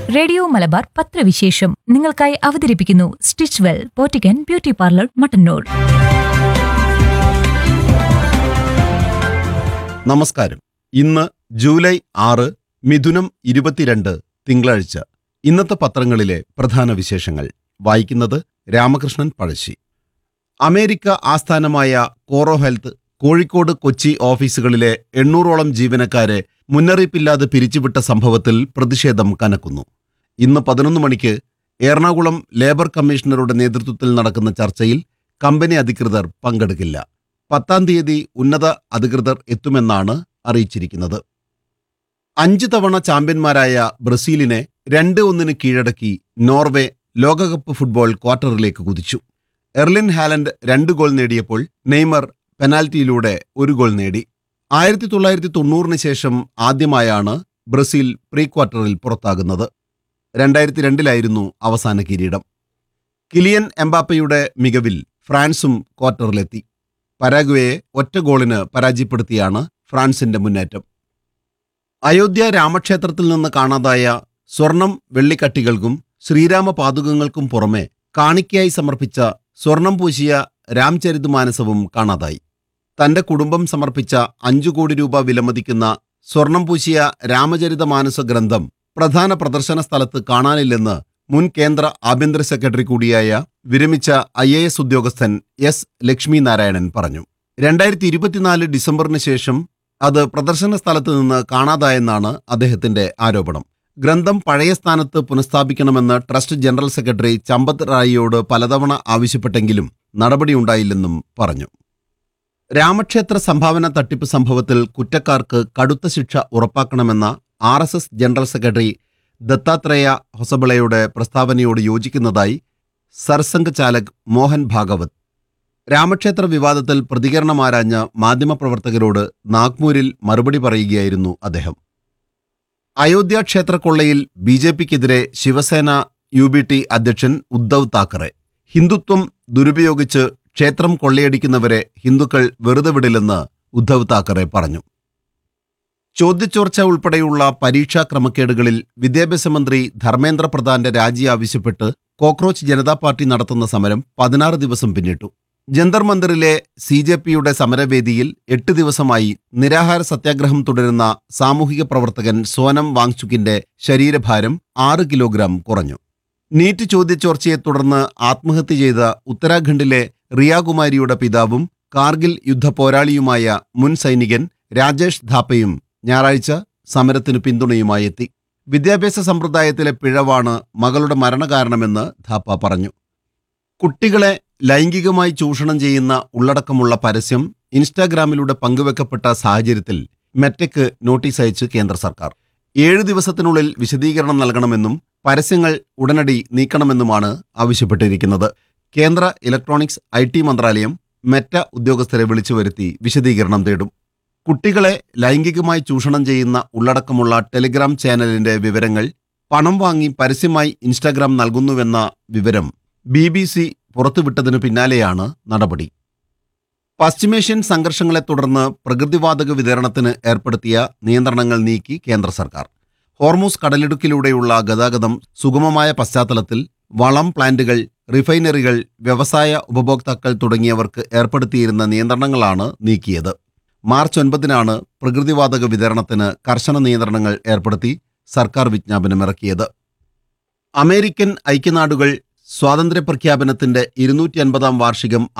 radio Malabar പത്രവിശേഷം നിങ്ങൾക്കായി അവതരിപ്പിക്കുന്നു സ്റ്റിച്ച് വെൽ പോറ്റിക്കൻ ബ്യൂട്ടി പാർലർ മട്ടന്നൂർ നമസ്കാരം ഇന്ന് ജൂലൈ ആറ് മിഥുനം ഇരുപത്തിരണ്ട് തിങ്കളാഴ്ച ഇന്നത്തെ പത്രങ്ങളിലെ പ്രധാന വിശേഷങ്ങൾ വായിക്കുന്നത് രാമകൃഷ്ണൻ പഴശ്ശി അമേരിക്ക ആസ്ഥാനമായ കോറോ ഹെൽത്ത് കോഴിക്കോട് കൊച്ചി ഓഫീസുകളിലെ എണ്ണൂറോളം ജീവനക്കാരെ മുന്നറിയിപ്പില്ലാതെ പിരിച്ചുവിട്ട സംഭവത്തിൽ പ്രതിഷേധം കനക്കുന്നു ഇന്ന് പതിനൊന്ന് മണിക്ക് എറണാകുളം ലേബർ കമ്മീഷണറുടെ നേതൃത്വത്തിൽ നടക്കുന്ന ചർച്ചയിൽ കമ്പനി അധികൃതർ പങ്കെടുക്കില്ല പത്താം തീയതി ഉന്നത അധികൃതർ എത്തുമെന്നാണ് അറിയിച്ചിരിക്കുന്നത് അഞ്ച് തവണ ചാമ്പ്യന്മാരായ ബ്രസീലിനെ രണ്ട് ഒന്നിന് കീഴടക്കി നോർവേ ലോകകപ്പ് ഫുട്ബോൾ ക്വാർട്ടറിലേക്ക് കുതിച്ചു എർലിൻ ഹാലൻഡ് രണ്ട് ഗോൾ നേടിയപ്പോൾ നെയ്മർ പെനാൽറ്റിയിലൂടെ ഒരു ഗോൾ നേടി ആയിരത്തി തൊള്ളായിരത്തി തൊണ്ണൂറിന് ശേഷം ആദ്യമായാണ് ബ്രസീൽ പ്രീ ക്വാർട്ടറിൽ പുറത്താകുന്നത് രണ്ടായിരത്തി രണ്ടിലായിരുന്നു അവസാന കിരീടം കിലിയൻ എംബാപ്പയുടെ മികവിൽ ഫ്രാൻസും ക്വാർട്ടറിലെത്തി പരാഗ്വയെ ഒറ്റ ഗോളിന് പരാജയപ്പെടുത്തിയാണ് ഫ്രാൻസിന്റെ മുന്നേറ്റം അയോധ്യ രാമക്ഷേത്രത്തിൽ നിന്ന് കാണാതായ സ്വർണം വെള്ളിക്കട്ടികൾക്കും ശ്രീരാമ പാതുകങ്ങൾക്കും പുറമെ കാണിക്കയായി സമർപ്പിച്ച സ്വർണം പൂശിയ രാംചരിതമാനസവും കാണാതായി തന്റെ കുടുംബം സമർപ്പിച്ച അഞ്ചു കോടി രൂപ വിലമതിക്കുന്ന സ്വർണം പൂശിയ രാമചരിതമാനസ ഗ്രന്ഥം പ്രധാന പ്രദർശന സ്ഥലത്ത് കാണാനില്ലെന്ന് മുൻ കേന്ദ്ര ആഭ്യന്തര സെക്രട്ടറി കൂടിയായ വിരമിച്ച ഐ എ എസ് ഉദ്യോഗസ്ഥൻ എസ് ലക്ഷ്മി നാരായണൻ പറഞ്ഞു രണ്ടായിരത്തി ഇരുപത്തിനാല് ഡിസംബറിന് ശേഷം അത് പ്രദർശന സ്ഥലത്ത് നിന്ന് കാണാതായെന്നാണ് അദ്ദേഹത്തിന്റെ ആരോപണം ഗ്രന്ഥം പഴയ സ്ഥാനത്ത് പുനഃസ്ഥാപിക്കണമെന്ന് ട്രസ്റ്റ് ജനറൽ സെക്രട്ടറി ചമ്പത് റായിയോട് പലതവണ ആവശ്യപ്പെട്ടെങ്കിലും നടപടിയുണ്ടായില്ലെന്നും പറഞ്ഞു രാമക്ഷേത്ര സംഭാവന തട്ടിപ്പ് സംഭവത്തിൽ കുറ്റക്കാർക്ക് കടുത്ത ശിക്ഷ ഉറപ്പാക്കണമെന്ന R S S general secretary Dattatreya ഹൊസബിളയുടെ പ്രസ്താവനയോട് യോജിക്കുന്നതായി സർസംഘ് ചാലക് മോഹൻ ഭാഗവത് രാമക്ഷേത്ര വിവാദത്തിൽ പ്രതികരണമാരാഞ്ഞ മാധ്യമപ്രവർത്തകരോട് നാഗ്പൂരിൽ മറുപടി പറയുകയായിരുന്നു അദ്ദേഹം അയോധ്യ ക്ഷേത്ര കൊള്ളയിൽ ബി ജെ പിക്കെതിരെ ശിവസേന യു ബി ടി അധ്യക്ഷൻ ഉദ്ധവ് താക്കറെ ഹിന്ദുത്വം ദുരുപയോഗിച്ച് ക്ഷേത്രം കൊള്ളയടിക്കുന്നവരെ ഹിന്ദുക്കൾ വെറുതെ വിടില്ലെന്ന് ഉദ്ധവ് താക്കറെ പറഞ്ഞു ചോദ്യചോർച്ച ഉൾപ്പെടെയുള്ള പരീക്ഷാ ക്രമക്കേടുകളിൽ വിദ്യാഭ്യാസ മന്ത്രി ധർമ്മേന്ദ്ര പ്രധാന്റെ രാജി ആവശ്യപ്പെട്ട് കോക്രോച്ച് ജനതാ പാർട്ടി നടത്തുന്ന സമരം പതിനാറ് ദിവസം പിന്നിട്ടു ജന്തർ മന്ദിറിലെ സി ജെ പിയുടെ സമരവേദിയിൽ എട്ട് ദിവസമായി നിരാഹാര സത്യാഗ്രഹം തുടരുന്ന സാമൂഹിക പ്രവർത്തകൻ സോനം വാങ്ചുക്കിന്റെ ശരീരഭാരം ആറ് കിലോഗ്രാം കുറഞ്ഞു നീറ്റ് ചോദ്യചോർച്ചയെ തുടർന്ന് ആത്മഹത്യ ചെയ്ത ഉത്തരാഖണ്ഡിലെ റിയാകുമാരിയുടെ പിതാവും കാർഗിൽ യുദ്ധ പോരാളിയുമായ മുൻ സൈനികൻ രാജേഷ് ധാപ്പയും ഞായറാഴ്ച സമരത്തിന് പിന്തുണയുമായി എത്തി വിദ്യാഭ്യാസ സമ്പ്രദായത്തിലെ പിഴവാണ് മകളുടെ മരണകാരണമെന്ന് ധാപ്പ പറഞ്ഞു കുട്ടികളെ ലൈംഗികമായി ചൂഷണം ചെയ്യുന്ന ഉള്ളടക്കമുള്ള പരസ്യം ഇൻസ്റ്റാഗ്രാമിലൂടെ പങ്കുവെക്കപ്പെട്ട സാഹചര്യത്തിൽ മെറ്റയ്ക്ക് നോട്ടീസ് അയച്ച് കേന്ദ്ര സർക്കാർ ഏഴ് ദിവസത്തിനുള്ളിൽ വിശദീകരണം നൽകണമെന്നും പരസ്യങ്ങൾ ഉടനടി നീക്കണമെന്നുമാണ് ആവശ്യപ്പെട്ടിരിക്കുന്നത് കേന്ദ്ര ഇലക്ട്രോണിക്സ് ഐ ടി മന്ത്രാലയം മെറ്റ ഉദ്യോഗസ്ഥരെ വിളിച്ചു വരുത്തി വിശദീകരണം തേടും കുട്ടികളെ ലൈംഗികമായി ചൂഷണം ചെയ്യുന്ന ഉള്ളടക്കമുള്ള ടെലിഗ്രാം ചാനലിന്റെ വിവരങ്ങൾ പണം വാങ്ങി പരസ്യമായി ഇൻസ്റ്റാഗ്രാം നൽകുന്നുവെന്ന വിവരം ബി ബി സി പുറത്തുവിട്ടതിനു പിന്നാലെയാണ് നടപടി പശ്ചിമേഷ്യൻ സംഘർഷങ്ങളെ തുടർന്ന് പ്രകൃതിവാതക വിതരണത്തിന് ഏർപ്പെടുത്തിയ നിയന്ത്രണങ്ങൾ നീക്കി കേന്ദ്ര സർക്കാർ ഹോർമൂസ് കടലിടുക്കിലൂടെയുള്ള ഗതാഗതം സുഗമമായ പശ്ചാത്തലത്തിൽ വളം പ്ലാന്റുകൾ റിഫൈനറികൾ വ്യവസായ ഉപഭോക്താക്കൾ തുടങ്ങിയവർക്ക് ഏർപ്പെടുത്തിയിരുന്ന നിയന്ത്രണങ്ങളാണ് നീക്കിയത് മാർച്ച് ഒൻപതിനാണ് പ്രകൃതിവാതക വിതരണത്തിന് കർശന നിയന്ത്രണങ്ങൾ ഏർപ്പെടുത്തി സർക്കാർ വിജ്ഞാപനമിറക്കിയത് അമേരിക്കൻ ഐക്യനാടുകൾ സ്വാതന്ത്ര്യ പ്രഖ്യാപനത്തിന്റെ ഇരുന്നൂറ്റി അൻപതാം വാർഷികം